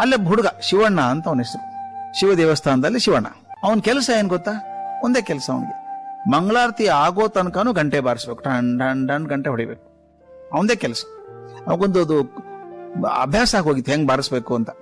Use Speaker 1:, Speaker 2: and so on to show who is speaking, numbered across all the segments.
Speaker 1: ಅಲ್ಲೇ ಹುಡುಗ ಶಿವಣ್ಣ ಅಂತ ಅವನ ಹೆಸರು ಶಿವ ದೇವಸ್ಥಾನದಲ್ಲಿ ಶಿವಣ್ಣ ಅವನ ಕೆಲಸ ಏನ್ ಗೊತ್ತಾ ಒಂದೇ ಕೆಲಸ ಅವನಿಗೆ ಮಂಗಳಾರತಿ ಆಗೋ ತನಕನೂ ಗಂಟೆ ಬಾರಿಸ್ಬೇಕು ಟನ್ ಟನ್ ಟನ್ ಗಂಟೆ ಹೊಡಿಬೇಕು ಅವನದೇ ಕೆಲಸ ಅವಗೊಂದು ಅದು ಅಭ್ಯಾಸ ಆಗೋಗಿತ್ತು ಹೆಂಗ್ ಬಾರಿಸ್ಬೇಕು ಅಂತ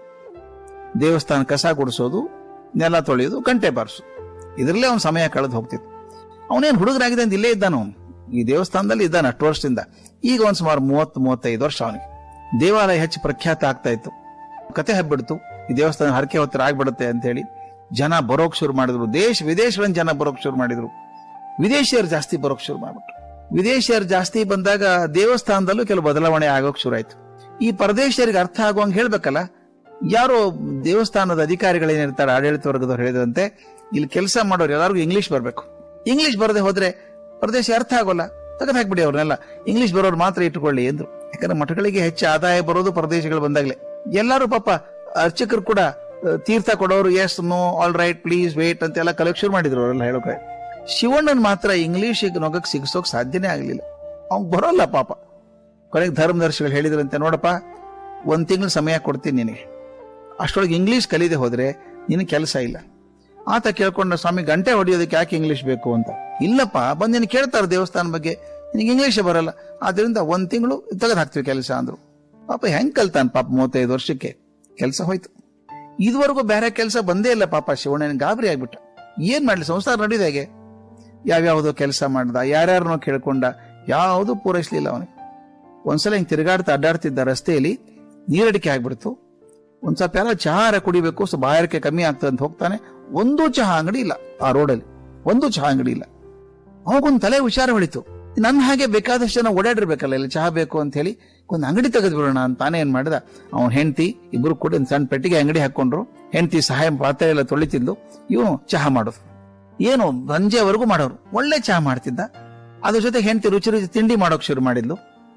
Speaker 1: ದೇವಸ್ಥಾನ ಕಸ ಗುಡಿಸೋದು ನೆಲ ತೊಳೆಯೋದು ಗಂಟೆ ಬಾರಿಸೋದು ಇದರಲ್ಲೇ ಅವನ ಸಮಯ ಕಳೆದು ಹೋಗ್ತಿತ್ತು ಅವನೇನು ಹುಡುಗರಾಗಿದೆ ಅಂತ ಇಲ್ಲೇ ಇದ್ದಾನ ಅವನು ಈ ದೇವಸ್ಥಾನದಲ್ಲಿ ಇದ್ದಾನೆ ಅಷ್ಟು ವರ್ಷದಿಂದ ಈಗ ಒಂದ್ ಸುಮಾರು ಮೂವತ್ತು ಮೂವತ್ತೈದು ವರ್ಷ ಅವನಿಗೆ ದೇವಾಲಯ ಹೆಚ್ಚು ಪ್ರಖ್ಯಾತ ಆಗ್ತಾ ಇತ್ತು ಕತೆ ಹಬ್ಬಿಡ್ತು ಈ ದೇವಸ್ಥಾನ ಹರಕೆ ಹೊತ್ತರ ಆಗ್ಬಿಡುತ್ತೆ ಅಂತ ಹೇಳಿ ಜನ ಬರೋಕ್ ಶುರು ಮಾಡಿದ್ರು ದೇಶ ವಿದೇಶಗಳಿಂದ ಜನ ಬರೋಕ್ ಶುರು ಮಾಡಿದ್ರು ವಿದೇಶಿಯರು ಜಾಸ್ತಿ ಬರೋಕ್ ಶುರು ಮಾಡ್ಬಿಟ್ರು ವಿದೇಶಿಯರು ಜಾಸ್ತಿ ಬಂದಾಗ ದೇವಸ್ಥಾನದಲ್ಲೂ ಕೆಲವು ಬದಲಾವಣೆ ಆಗೋಕ್ ಶುರು ಆಯ್ತು ಈ ಪರದೇಶಿಯರಿಗೆ ಅರ್ಥ ಆಗುವಂಗೆ ಹೇಳ್ಬೇಕಲ್ಲ ಯಾರೋ ದೇವಸ್ಥಾನದ ಅಧಿಕಾರಿಗಳೇನಿರ್ತಾರೆ ಆಡಳಿತ ವರ್ಗದವ್ರು ಹೇಳಿದಂತೆ ಇಲ್ಲಿ ಕೆಲಸ ಮಾಡೋರು ಎಲ್ಲರಿಗೂ ಇಂಗ್ಲಿಷ್ ಬರಬೇಕು ಇಂಗ್ಲಿಷ್ ಬರದೆ ಹೋದ್ರೆ ಪ್ರದೇಶ ಅರ್ಥ ಆಗೋಲ್ಲ ತೆಗೆದು ಹಾಕ್ಬಿಡಿ ಅವ್ರನ್ನೆಲ್ಲ ಇಂಗ್ಲಿಷ್ ಬರೋರು ಮಾತ್ರ ಇಟ್ಟುಕೊಳ್ಳಿ ಎಂದ್ರು ಯಾಕಂದ್ರೆ ಮಠಗಳಿಗೆ ಹೆಚ್ಚು ಆದಾಯ ಬರೋದು ಪ್ರದೇಶಗಳು ಬಂದಾಗ್ಲೇ ಎಲ್ಲರೂ ಪಾಪ ಅರ್ಚಕರು ಕೂಡ ಆ, ತೀರ್ಥ ಕೊಡೋರು yes no all right please wait ಅಂತೆಲ್ಲ ಕಲೆಕ್ಟ್ ಶುರು ಮಾಡಿದ್ರು ಅವರೆಲ್ಲ ಹೇಳೋಕೆ ಶಿವಣ್ಣನ್ ಮಾತ್ರ ಇಂಗ್ಲಿಷ್ ನೊಗಕ್ ಸಿಗಿಸೋಕ್ ಸಾಧ್ಯನೇ ಆಗ್ಲಿಲ್ಲ ಅವ್ನ್ ಬರೋಲ್ಲ ಪಾಪ ಕೊನೆಗೆ ಧರ್ಮದರ್ಶಿಗಳು ಹೇಳಿದ್ರಂತೆ ನೋಡಪ್ಪ ಒಂದ್ ತಿಂಗಳು ಸಮಯ ಕೊಡ್ತೀನಿ ನಿನಗೆ ಅಷ್ಟೊಳಗೆ ಇಂಗ್ಲಿಷ್ ಕಲಿದೆ ಹೋದ್ರೆ ನಿನ್ ಕೆಲಸ ಇಲ್ಲ ಆತ ಕೇಳ್ಕೊಂಡ ಸ್ವಾಮಿ ಗಂಟೆ ಹೊಡಿಯೋದಕ್ಕೆ ಯಾಕೆ ಇಂಗ್ಲಿಷ್ ಬೇಕು ಅಂತ ಇಲ್ಲಪ್ಪ ಬಂದು ನೀನು ಕೇಳ್ತಾರೆ ದೇವಸ್ಥಾನ ಬಗ್ಗೆ ನಿನಗೆ ಇಂಗ್ಲಿಷ್ ಬರಲ್ಲ ಆದ್ರಿಂದ ಒಂದ್ ತಿಂಗಳು ತೆಗೆದು ಹಾಕ್ತೀವಿ ಕೆಲಸ ಅಂದ್ರು ಪಾಪ ಹೆಂಗ್ ಕಲ್ತಾನ ಪಾಪ ಮೂವತ್ತೈದು ವರ್ಷಕ್ಕೆ ಕೆಲಸ ಹೋಯ್ತು ಇದುವರೆಗೂ ಬೇರೆ ಕೆಲಸ ಬಂದೇ ಇಲ್ಲ ಪಾಪ ಶಿವಣ್ಣನ ಗಾಬರಿ ಆಗ್ಬಿಟ್ಟ ಏನ್ ಮಾಡ್ಲಿ ಸಂಸಾರ ನಡೆಯುದು ಹೇಗೆ ಯಾವ್ಯಾವುದೋ ಕೆಲಸ ಮಾಡ್ದ ಯಾರ್ಯಾರನೋ ಕೇಳ್ಕೊಂಡ ಯಾವುದು ಪೂರೈಸ್ಲಿಲ್ಲ ಅವನಿಗೆ ಒಂದ್ಸಲ ಹಿಂಗ್ ತಿರುಗಾಡ್ತಾ ಅಡ್ಡಾಡ್ತಿದ್ದ ರಸ್ತೆಯಲ್ಲಿ ನೀರಡಿಕೆ ಆಗ್ಬಿಡ್ತು ಒಂದ್ ಸ್ವಲ್ಪ ಯಾರೋ ಚಹಾರ ಕುಡಿಬೇಕು ಸೊ ಬಾಯಾರಿಕೆ ಕಮ್ಮಿ ಆಗ್ತದೆ ಅಂತ ಹೋಗ್ತಾನೆ ಒಂದು ಚಹಾ ಅಂಗಡಿ ಇಲ್ಲ ಆ ರೋಡಲ್ಲಿ ಒಂದು ಚಹಾ ಅಂಗಡಿ ಇಲ್ಲ ಅವಾಗೊಂದು ತಲೆ ವಿಚಾರ ಹೊಳಿತು ನನ್ನ ಹಾಗೆ ಬೇಕಾದಷ್ಟು ಜನ ಓಡಾಡಿರ್ಬೇಕಲ್ಲ ಇಲ್ಲಿ ಚಹಾ ಬೇಕು ಅಂತ ಹೇಳಿ ಒಂದು ಅಂಗಡಿ ತೆಗೆದು ಬಿಡೋಣ ಅಂತ ತಾನೇ ಏನ್ ಮಾಡಿದ ಅವನ್ ಹೆಂಡತಿ ಇಬ್ರು ಕೂಡ ಒಂದ್ ಸಣ್ಣ ಪೆಟ್ಟಿಗೆ ಅಂಗಡಿ ಹಾಕೊಂಡ್ರು ಹೆಂಡತಿ ಸಹಾಯ ಪಾತ್ರೆ ಎಲ್ಲ ತೊಳಿತಿದ್ಲು ಇವನು ಚಹಾ ಮಾಡೋದು ಏನು ಸಂಜೆವರೆಗೂ ಮಾಡೋರು ಒಳ್ಳೆ ಚಹಾ ಮಾಡ್ತಿದ್ದ ಅದ್ರ ಜೊತೆ ಹೆಂಡತಿ ರುಚಿ ರುಚಿ ತಿಂಡಿ ಮಾಡೋಕ್ ಶುರು ಮಾಡಿದ್ಲು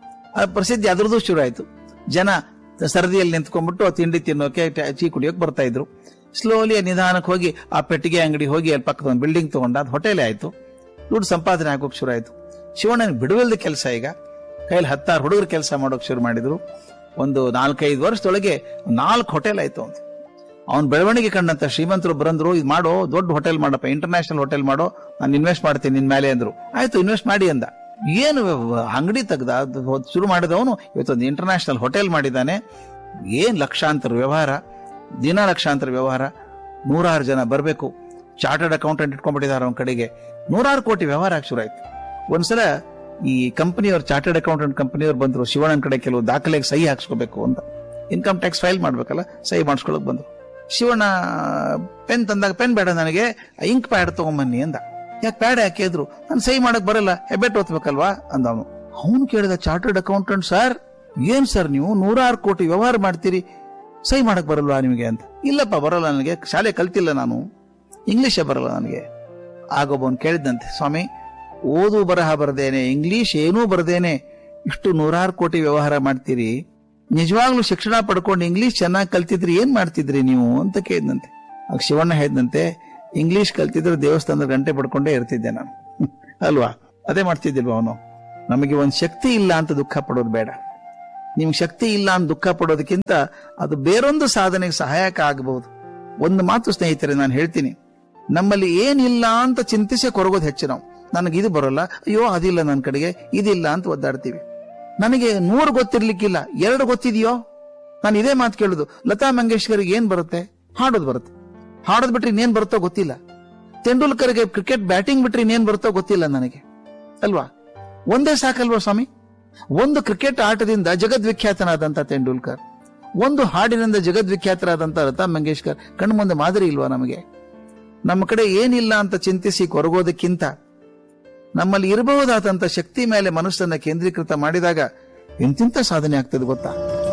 Speaker 1: ಆ ಪ್ರಸಿದ್ಧಿ ಅದ್ರದ್ದು ಶುರು ಆಯ್ತು ಜನ ಸರದಿಯಲ್ಲಿ ನಿಂತ್ಕೊಂಡ್ಬಿಟ್ಟು ಆ ತಿಂಡಿ ತಿನ್ನೋಕೆ ಟ- ಟೀ ಕುಡಿಯೋಕೆ ಬರ್ತಾ ಇದ್ರು ಸ್ಲೋಲಿ ನಿಧಾನಕ್ಕೆ ಹೋಗಿ ಆ ಪೆಟ್ಟಿಗೆ ಅಂಗಡಿ ಹೋಗಿ ಅಲ್ಲಿ ಪಕ್ಕದ ಒಂದು ಬಿಲ್ಡಿಂಗ್ ತಗೊಂಡ ಅದು ಹೋಟೆಲೇ ಆಯ್ತು ದುಡ್ಡು ಸಂಪಾದನೆ ಆಗೋಕ್ ಶುರು ಆಯ್ತು ಶಿವಣ್ಣನ ಬಿಡುವಲ್ದ ಕೆಲಸ ಈಗ ಕೈಲಿ ಹತ್ತಾರು ಹುಡುಗರು ಕೆಲಸ ಮಾಡೋಕ್ ಶುರು ಮಾಡಿದ್ರು ಒಂದು ನಾಲ್ಕೈದು ವರ್ಷದೊಳಗೆ ನಾಲ್ಕು ಹೋಟೆಲ್ ಆಯ್ತು ಅಂತ ಅವ್ನ ಬೆಳವಣಿಗೆ ಕಂಡಂತ ಶ್ರೀಮಂತರು ಬರಂದ್ರು ಇದು ಮಾಡೋ ದೊಡ್ಡ ಹೋಟೆಲ್ ಮಾಡಪ್ಪ ಇಂಟರ್ನ್ಯಾಷನಲ್ ಹೋಟೆಲ್ ಮಾಡೋ ನಾನು ಇನ್ವೆಸ್ಟ್ ಮಾಡ್ತೀನಿ ನಿನ್ ಮೇಲೆ ಅಂದ್ರು ಆಯ್ತು ಇನ್ವೆಸ್ಟ್ ಮಾಡಿ ಅಂದ ಏನು ವ್ಯವ- ಅಂಗಡಿ ತೆಗ್ದ ಅದು ಹೋದ್- ಶುರು ಮಾಡಿದವನು ಇವತ್ತೊಂದು ಇಂಟರ್ನ್ಯಾಷನಲ್ ಹೋಟೆಲ್ ಮಾಡಿದ್ದಾನೆ ಏನ್ ಲಕ್ಷಾಂತರ ವ್ಯವಹಾರ ದಿನ ಲಕ್ಷಾಂತರ ವ್ಯವಹಾರ ನೂರಾರು ಜನ ಬರಬೇಕು ಚಾರ್ಟರ್ಡ್ ಅಕೌಂಟೆಂಟ್ ಇಟ್ಕೊಂಡ್ಬಿಟ್ಟಿದ್ದಾರೆ ಅವನ ಕಡೆಗೆ ನೂರಾರು ಕೋಟಿ ವ್ಯವಹಾರ ಆಗಿ ಶುರು ಆಯ್ತು ಒಂದ್ಸಲ ಈ ಕಂಪನಿಯವ್ರು ಚಾರ್ಟರ್ಡ್ ಅಕೌಂಟೆಂಟ್ ಕಂಪನಿಯವ್ರು ಬಂದ್ರು ಶಿವಣ್ಣನ ಕಡೆ ಕೆಲವು ದಾಖಲೆಗೆ ಸಹಿ ಹಾಕ್ಸ್ಕೋಬೇಕು ಅಂತ ಇನ್ಕಮ್ ಟ್ಯಾಕ್ಸ್ ಫೈಲ್ ಮಾಡ್ಬೇಕಲ್ಲ ಸಹಿ ಮಾಡಿಸ್ಕೊಳಕ್ ಬಂದ್ರು ಶಿವಣ್ಣ ಪೆನ್ ತಂದಾಗ ಪೆನ್ ಬೇಡ ನನಗೆ ಇಂಕ್ ಪ್ಯಾಡ್ ತಗೊಂಬನ್ನಿ ಅಂದ ಯಾಕೆ ಪ್ಯಾಡ್ ಯಾಕೆ ಇದ್ರು ನಾನು ಸಹಿ ಮಾಡಕ್ ಬರಲ್ಲ ಹೆಬ್ಬೆಟ್ ಓದ್ಬೇಕಲ್ವಾ ಅಂದ ಅವನು ಅವನು ಕೇಳಿದ ಚಾರ್ಟರ್ಡ್ ಅಕೌಂಟೆಂಟ್ ಸರ್ ಏನ್ ಸರ್ ನೀವು ನೂರಾರು ಕೋಟಿ ವ್ಯವಹಾರ ಮಾಡ್ತೀರಿ ಸಹಿ ಮಾಡಕ್ ಬರಲ್ವಾ ನಿಮಗೆ ಅಂತ ಇಲ್ಲಪ್ಪ ಬರಲ್ಲ ನನಗೆ ಶಾಲೆ ಕಲ್ತಿಲ್ಲ ನಾನು ಇಂಗ್ಲಿಷೇ ಬರಲ್ಲ ನನಗೆ ಆಗೊಬ್ಬವನು ಕೇಳಿದಂತೆ ಸ್ವಾಮಿ ಓದು ಬರಹ ಬರದೇನೆ ಇಂಗ್ಲಿಷ್ ಏನೂ ಬರದೇನೆ ಇಷ್ಟು ನೂರಾರು ಕೋಟಿ ವ್ಯವಹಾರ ಮಾಡ್ತೀರಿ ನಿಜವಾಗ್ಲೂ ಶಿಕ್ಷಣ ಪಡ್ಕೊಂಡು ಇಂಗ್ಲಿಷ್ ಚೆನ್ನಾಗಿ ಕಲ್ತಿದ್ರಿ ಏನ್ ಮಾಡ್ತಿದ್ರಿ ನೀವು ಅಂತ ಕೇಳಿದಂತೆ ಆಗ ಶಿವಣ್ಣ ಹೇಳಿದಂತೆ ಇಂಗ್ಲಿಷ್ ಕಲ್ತಿದ್ರೆ ದೇವಸ್ಥಾನದ ಗಂಟೆ ಪಡ್ಕೊಂಡೇ ಇರ್ತಿದ್ದೆ ನಾನು ಅಲ್ವಾ ಅದೇ ಮಾಡ್ತಿದ್ದಿಲ್ವಾ ಅವನು ನಮಗೆ ಒಂದ್ ಶಕ್ತಿ ಇಲ್ಲ ಅಂತ ದುಃಖ ಪಡೋದು ಬೇಡ ನಿಮ್ಗೆ ಶಕ್ತಿ ಇಲ್ಲ ಅಂತ ದುಃಖ ಪಡೋದಕ್ಕಿಂತ ಅದು ಬೇರೊಂದು ಸಾಧನೆಗೆ ಸಹಾಯಕ ಆಗಬಹುದು ಒಂದು ಮಾತು ಸ್ನೇಹಿತರೆ ನಾನು ಹೇಳ್ತೀನಿ ನಮ್ಮಲ್ಲಿ ಏನಿಲ್ಲ ಅಂತ ಚಿಂತಿಸಿ ಕೊರಗೋದು ಹೆಚ್ಚು ನಾವು ನನಗೆ ಇದು ಬರೋಲ್ಲ ಅಯ್ಯೋ ಅದಿಲ್ಲ ನನ್ನ ಕಡೆಗೆ ಇದಿಲ್ಲ ಅಂತ ಒದ್ದಾಡ್ತೀವಿ ನನಗೆ ನೂರು ಗೊತ್ತಿರ್ಲಿಕ್ಕಿಲ್ಲ ಎರಡು ಗೊತ್ತಿದೆಯೋ ನಾನು ಇದೇ ಮಾತು ಕೇಳುದು ಲತಾ ಮಂಗೇಶ್ಕರ್ಗೆ ಏನ್ ಬರುತ್ತೆ ಹಾಡೋದು ಬರುತ್ತೆ ಹಾಡೋದ್ ಬಿಟ್ರೆ ಇನ್ನೇನ್ ಬರುತ್ತೋ ಗೊತ್ತಿಲ್ಲ ತೆಂಡೂಲ್ಕರ್ಗೆ ಕ್ರಿಕೆಟ್ ಬ್ಯಾಟಿಂಗ್ ಬಿಟ್ರೆ ಇನ್ನೇನ್ ಬರುತ್ತೋ ಗೊತ್ತಿಲ್ಲ ನನಗೆ ಅಲ್ವಾ ಒಂದೇ ಸಾಕಲ್ವಾ ಸ್ವಾಮಿ ಒಂದು ಕ್ರಿಕೆಟ್ ಆಟದಿಂದ ಜಗದ್ವಿಖ್ಯಾತನಾದಂತ ತೆಂಡೂಲ್ಕರ್ ಒಂದು ಹಾಡಿನಿಂದ ಜಗದ್ವಿಖ್ಯಾತರಾದಂತ ಲತಾ ಮಂಗೇಶ್ಕರ್ ಕಣ್ಣು ಮುಂದೆ ಮಾದರಿ ಇಲ್ವಾ ನಮಗೆ ನಮ್ಮ ಕಡೆ ಏನಿಲ್ಲ ಅಂತ ಚಿಂತಿಸಿ ಕೊರಗೋದಕ್ಕಿಂತ ನಮ್ಮಲ್ಲಿ ಇರಬಹುದಾದಂತ ಶಕ್ತಿ ಮೇಲೆ ಮನಸ್ಸನ್ನ ಕೇಂದ್ರೀಕೃತ ಮಾಡಿದಾಗ ಎಂತಿಂತ ಸಾಧನೆ ಆಗ್ತದೆ ಗೊತ್ತಾ